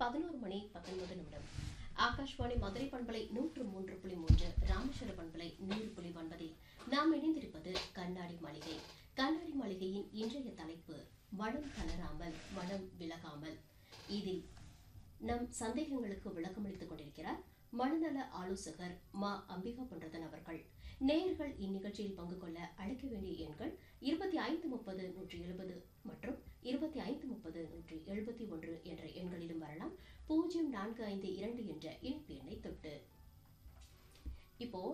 பதினோரு மணி பத்தொன்பது நிமிடம் ஆகாஷ்வாணி மதுரை பண்பலை நூற்று மூன்று புள்ளி மூன்று ராமேஸ்வர பண்பலை நூறு புள்ளி ஒன்பதில் நாம் இணைந்திருப்பது கண்ணாடி மாளிகை கண்ணாடி மாளிகையின் இன்றைய தலைப்பு மனம் தளராமல் மனம் விலகாமல் இதில் நம் சந்தேகங்களுக்கு விளக்கமளித்துக் கொண்டிருக்கிறார் மனநல ஆலோசகர் மா அம்பிகா பண்டதன் அவர்கள் நேயர்கள் இந்நிகழ்ச்சியில் பங்கு கொள்ள அழைக்க வேண்டிய எண்கள் இருபத்தி ஐந்து முப்பது நூற்றி எழுபது மற்றும் இருபத்தி ஐந்து முப்பது நூற்றி எழுபத்தி ஒன்று என்ற எண்களிலும் வரலாம் பூஜ்ஜியம் நான்கு ஐந்து இரண்டு என்ற இணைப்பு எண்ணை தொட்டு இப்போ